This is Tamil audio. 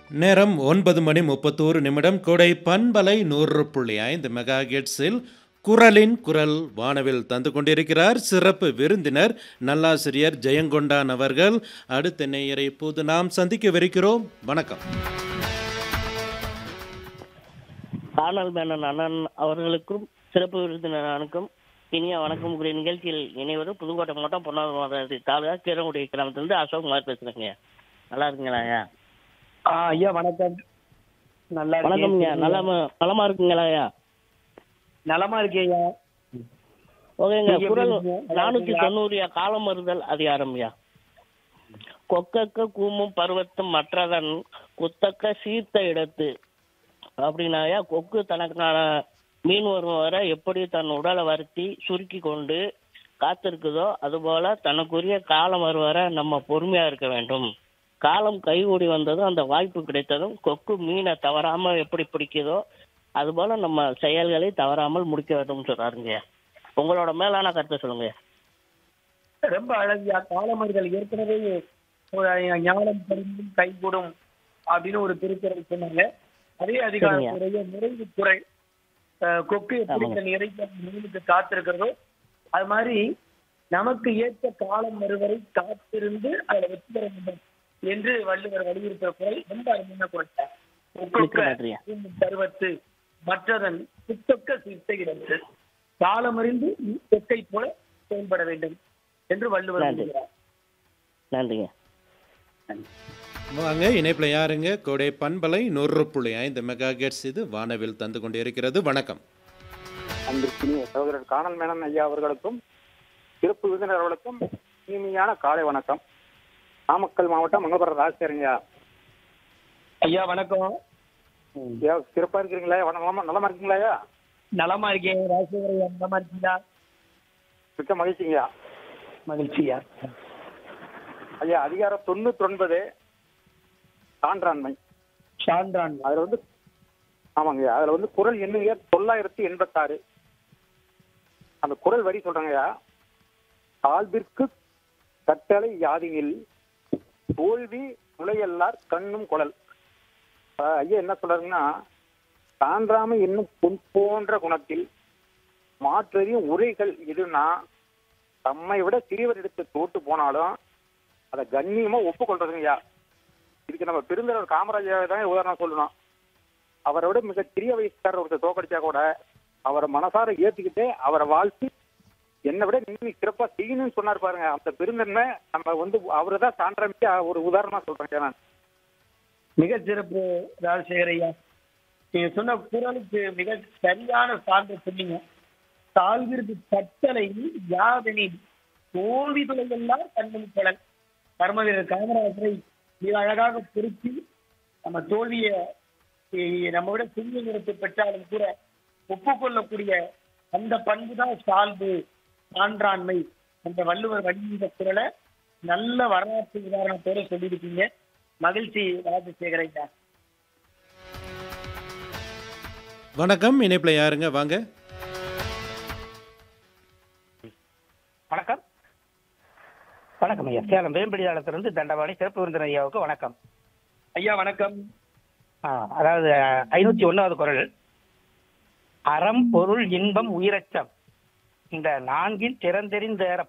நேரம் ஒன்பது மணி முப்பத்தோரு நிமிடம் கோடை பண்பலை நூறு புள்ளி ஐந்து மெகா ஹெர்ட்ஸில் குரலின் குரல் வானவில் தந்து கொண்டிருக்கிறார் சிறப்பு விருந்தினர் நல்லாசிரியர் ஜெயங்கொண்டான் அவர்கள் அடுத்த நேயரை இப்போது நாம் சந்திக்கவிருக்கிறோம் வணக்கம் ஆனல் மேனன் அண்ணன் அவர்களுக்கும் சிறப்பு விருந்தினருக்கும் இனிய வணக்கம் கூடிய நிகழ்ச்சியில் இணைவது புதுக்கோட்டை மாவட்டம் பொன்னாடி தாலுகா கீரங்குடி கிராமத்திலிருந்து அசோக் குமார் பேசுறேங்க நல்லா இருக்குங்களா ஐயா ஆ ஐயா வணக்கம் நல்லா வணக்கம் ஐயா இருக்கேன். நலமா நலமா இருக்குங்களா ஐயா நலமா இருக்கேயா ஓகேங்க நீங்க குரல் எப்படி இருக்கீங்க? நல்லா நானூத்தி இருக்கீங்களா? தொண்ணூறு காலம் மறுதல் அதிகாரம் ஐயா கொக்கக்க கூமும் பருவத்தும் மற்றதன் குத்தக்க சீர்த்த இடத்து அப்படின்னாயா கொக்கு தனக்கான மீன் வரும் வரை எப்படி தன் உடலை வருத்தி சுருக்கி கொண்டு காத்திருக்குதோ அதுபோல தனக்குரிய காலம் வரும் வரை நம்ம பொறுமையா இருக்க வேண்டும் காலம் கைகூடி வந்ததும் அந்த வாய்ப்பு கிடைத்ததும் கொக்கு மீனை தவறாம எப்படி பிடிக்குதோ அதுபோல நம்ம செயல்களை தவறாமல் முடிக்க வேண்டும் சொல்றாருங்க உங்களோட மேலான கருத்தை சொல்லுங்க ரொம்ப அழகியா காலமர்கள் ஏற்கனவே ஒரு ஞானம் பரிந்தும் கைகூடும் அப்படின்னு ஒரு திருக்குறள் சொன்னாங்க அதே அதிகாரத்துடைய நிறைவு குறை அஹ், கொக்கு எப்படி ஆமாங்க. தன் இறைத்த மீனுக்கு காத்திருக்கிறதோ அது மாதிரி நமக்கு ஏற்ற காலம் வருவரை காத்திருந்து அதில் வெற்றி பெற வேண்டும் என்று வள்ளுவர் வலியுறுத்துற குரல் ரொம்ப அருமையான குரல் மிக்க நன்றியா. பருவத்து மற்றதன் புத்தக்க சித்த இடத்து காலமறிந்து கொக்கை போல செயல்பட வேண்டும் என்று வள்ளுவர் நன்றி. கூறுகிறார். நன்றிங்க வாங்க இணைப்பில் யாருங்க கோடை பண்பலை நூறு புள்ளி ஐந்து மெகா ஹெர்ட்ஸ் இது வானவில் தந்து கொண்டிருக்கிறது வணக்கம் அன்பிற்கினிய சகோதரர் காணல் மேனன் ஐயா அவர்களுக்கும் சிறப்பு விருந்தினர் அவர்களுக்கும் இனிமையான காலை வணக்கம் நாமக்கல் மாவட்டம் மங்கபுரம் ராஜசேரங்கய்யா ஐயா வணக்கம் ஐயா சிறப்பா இருக்கிறீங்களா வண- நலமா நலமா இருக்கீங்களா ஐயா நலமா இருக்கேன் ராஜசேகர் ஐயா நலமா இருக்கீங்களா மிக்க மகிழ்ச்சிங்கய்யா மகிழ்ச்சியா ஐயா அதிகாரம் தொண்ணூத்தி ஒன்பது சான்றாண்மை சான்றான் அதுல வந்து ஆமாங்கய்யா அதுல வந்து குரல் எண்ணுங்க தொள்ளாயிரத்தி எண்பத்தாறு அந்த குரல் வரி சொல்றாங்கய்யா தாழ்விற்கு கட்டளை யாதியில் தோல்வி நுழையல்லார் கண்ணும் குழல் அஹ் ஐயா என்ன சொல்றாருன்னா சான்றாமை என்னும் பொன் போன்ற குணத்தில் மாற்றறியும் உரைகள் எதுனா தம்மை விட சிறியவர் எடுத்து தோட்டு போனாலும் அதை கண்ணியமா ஒப்புக்கொள்றதுங்கய்யா இதுக்கு நம்ம பெருந்தலைவர் காமராஜர் தான் உதாரணம் சொல்லணும் அவரை விட மிக சிறிய வயசுக்காரர் ஒருத்தர் தோக்கடிச்சா கூட அவரை மனசார ஏத்துக்கிட்டு அவரை வாழ்த்து என்னை விட நீ சிறப்பா செய்யணும்னு சொன்னார் பாருங்க அந்த பெருந்தன்மை நம்ம வந்து அவரை தான் சான்றமைக்கு ஒரு உதாரணமா சொல்றேன் நான் மிக சிறப்பு ராஜசேகர் ஐயா நீங்க சொன்ன குரலுக்கு மிக சரியான சான்று சொன்னீங்க தாழ்விற்கு கட்டளை யாதெனில் தோல்வி துளையெல்லாம் கண்ணும் குழல் கர்மவீரர் காமராஜரை மிக அழகாக பொருத்தி நம்ம தோல்வியை இ- நம்ம விட சிறிய நிறத்தை பெற்றாலும் கூட ஒப்புக்கொள்ளக்கூடிய அந்த பண்பு தான் சால்பு சான்றாண்மை அந்த வள்ளுவர் வழிந்த குரலை நல்ல வரலாற்று உதாரணத்தோட சொல்லியிருக்கீங்க மகிழ்ச்சி ராஜசேகர் ஐயா வணக்கம் இணைப்பில் யாருங்க வாங்க வணக்கம் வணக்கம் ஐயா சேலம் வேம்படியாளத்திலிருந்து தண்டவாணி சிறப்பு விருந்தினர் ஐயாவுக்கு வணக்கம் ஐயா வணக்கம் ஆ, அதாவது ஐநூத்தி ஒன்னாவது குரல் அறம் பொருள் இன்பம் உயிரச்சம் இந்த நான்கின் திறந்தெறிந்த